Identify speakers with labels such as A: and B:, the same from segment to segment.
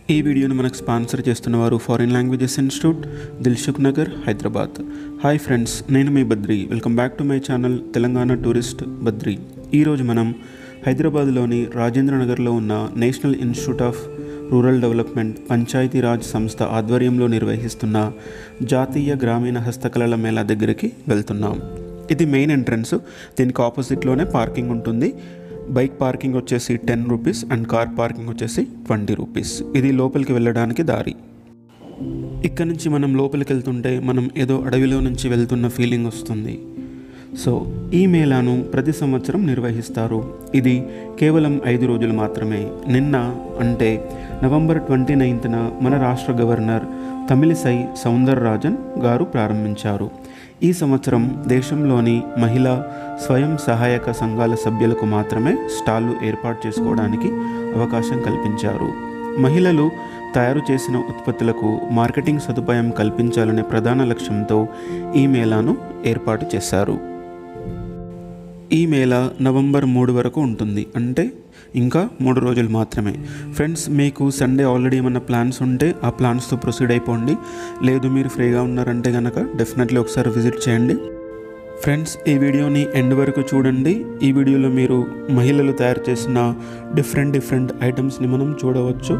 A: ఈ వీడియోను మనకు స్పాన్సర్ చేస్తున్న వారు foreign languages institute Dilsukh Nagar Hyderabad hi friends నేను మీ Badri welcome back to my channel Telangana tourist Badri ఈరోజు మనం హైదరాబాద్లోని రాజేంద్ర నగర్లో ఉన్న national institute of rural development Panchayati Raj సంస్థ ఆధ్వర్యంలో నిర్వహిస్తున్న జాతీయ గ్రామీణ హస్తకళల మేళా దగ్గరికి వెళ్తున్నాం ఇది మెయిన్ ఎంట్రన్స్ దీనికి ఆపోజిట్లోనే పార్కింగ్ ఉంటుంది బైక్ పార్కింగ్ వచ్చేసి ten rupees and car parking వచ్చేసి ట్వంటీ రూపీస్ ఇది లోపలికి వెళ్ళడానికి దారి ఇక్కడ నుంచి మనం లోపలికి వెళ్తుంటే మనం ఏదో అడవిలో నుంచి వెళ్తున్న ఫీలింగ్ వస్తుంది సో ఈ మేళాను ప్రతి సంవత్సరం నిర్వహిస్తారు ఇది కేవలం ఐదు రోజులు మాత్రమే నిన్న అంటే నవంబర్ ట్వంటీ నైన్త్న మన రాష్ట్ర గవర్నర్ తమిళిసై సౌందరరాజన్ గారు ప్రారంభించారు ఈ సంవత్సరం దేశంలోని మహిళా స్వయం సహాయక సంఘాల సభ్యులకు మాత్రమే స్టాళ్లు ఏర్పాటు చేసుకోవడానికి అవకాశం కల్పించారు మహిళలు తయారు చేసిన ఉత్పత్తులకు మార్కెటింగ్ సదుపాయం కల్పించాలనే ప్రధాన లక్ష్యంతో ఈ మేళాను ఏర్పాటు చేశారు ఈ మేళా నవంబర్ మూడు వరకు ఉంటుంది అంటే ఇంకా మూడు రోజులు మాత్రమే ఫ్రెండ్స్ మీకు సండే ఆల్రెడీ ఏమైనా ప్లాన్స్ ఉంటే ఆ ప్లాన్స్తో ప్రొసీడ్ అయిపోండి లేదు మీరు ఫ్రీగా ఉన్నారంటే కనుక డెఫినెట్లీ ఒకసారి విజిట్ చేయండి ఫ్రెండ్స్ ఈ వీడియోని ఎండ్ వరకు చూడండి ఈ వీడియోలో మీరు మహిళలు తయారు చేసిన డిఫరెంట్ డిఫరెంట్ ఐటమ్స్ని మనం చూడవచ్చు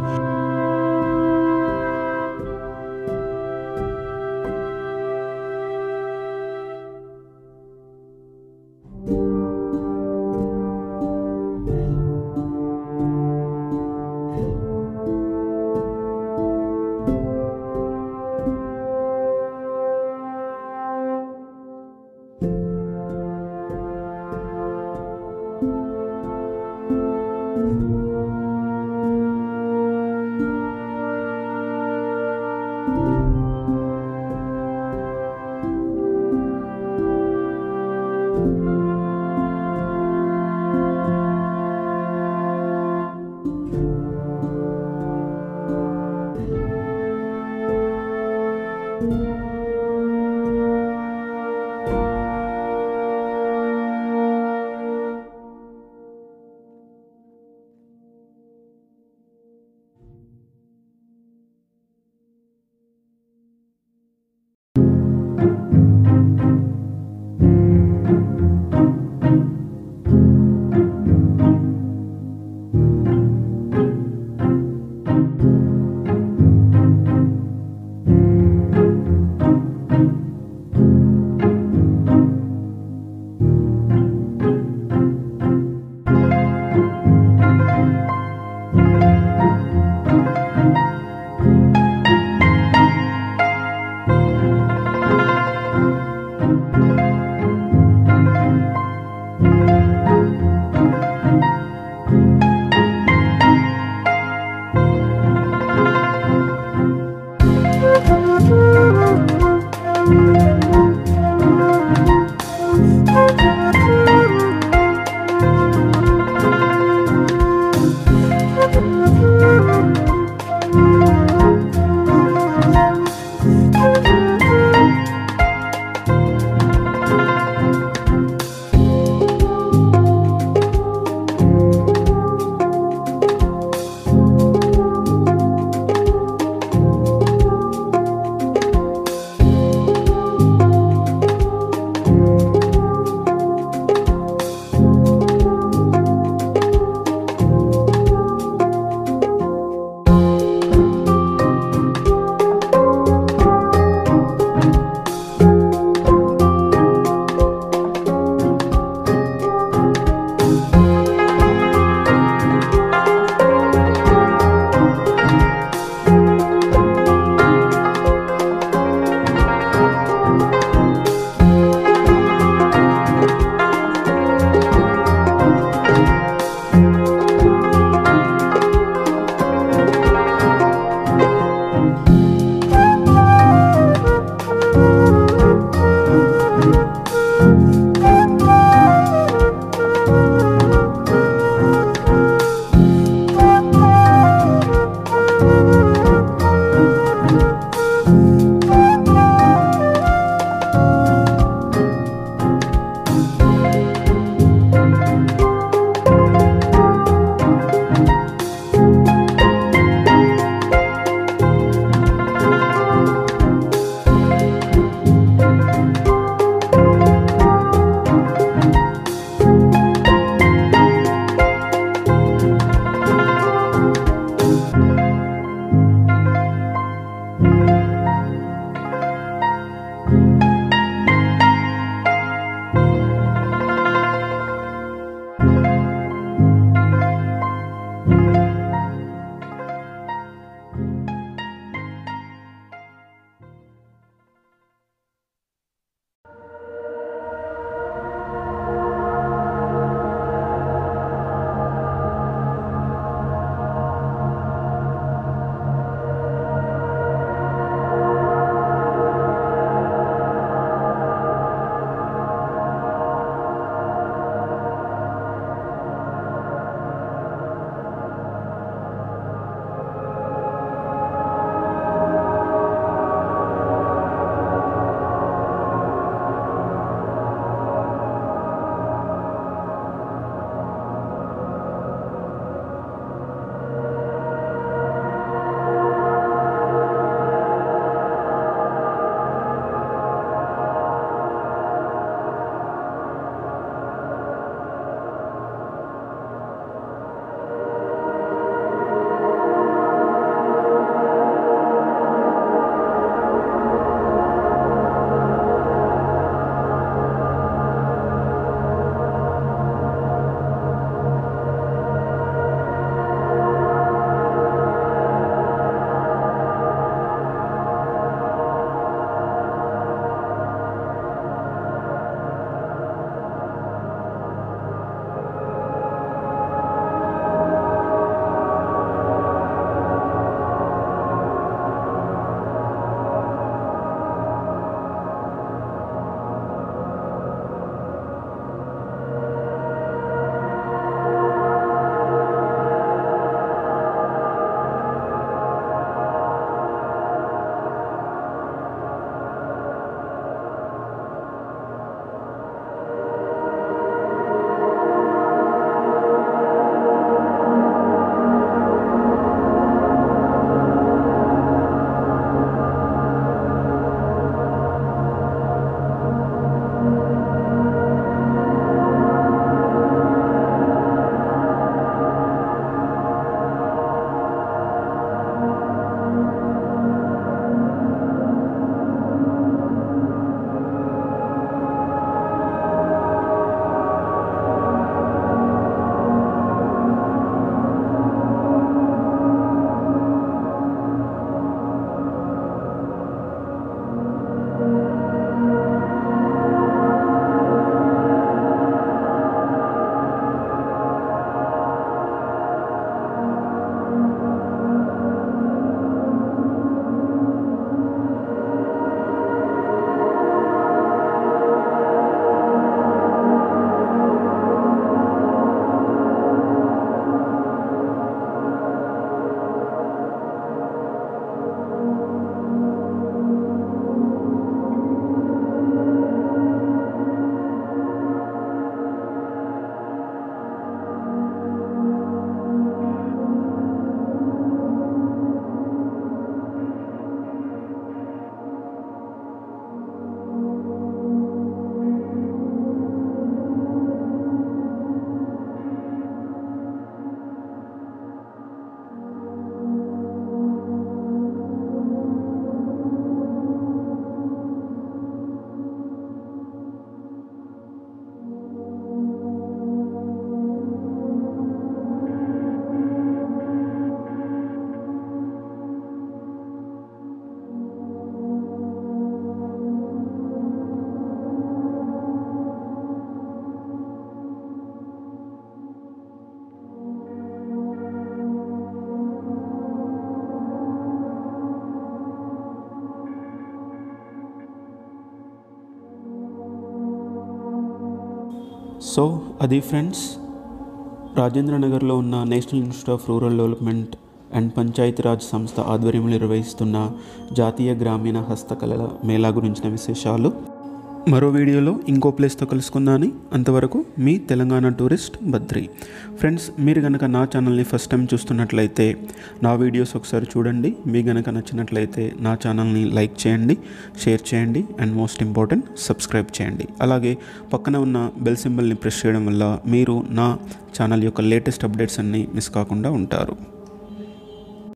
A: సో అది ఫ్రెండ్స్ రాజేంద్ర నగర్లో ఉన్న national institute of rural development and Panchayati Raj సంస్థ ఆధ్వర్యంలో నిర్వహిస్తున్న జాతీయ గ్రామీణ హస్తకళల మేళా గురించిన విశేషాలు మరో వీడియోలో ఇంకో ప్లేస్తో కలుసుకుందాని అంతవరకు మీ తెలంగాణ టూరిస్ట్ బద్రి ఫ్రెండ్స్ మీరు కనుక నా ఛానల్ని ఫస్ట్ టైం చూస్తున్నట్లయితే నా వీడియోస్ ఒకసారి చూడండి మీ కనుక నచ్చినట్లయితే నా ఛానల్ని లైక్ చేయండి షేర్ చేయండి అండ్ మోస్ట్ ఇంపార్టెంట్ సబ్స్క్రైబ్ చేయండి అలాగే పక్కన ఉన్న బెల్ సింబల్ని ప్రెస్ చేయడం వల్ల మీరు నా ఛానల్ యొక్క లేటెస్ట్ అప్డేట్స్ అన్నీ మిస్ కాకుండా ఉంటారు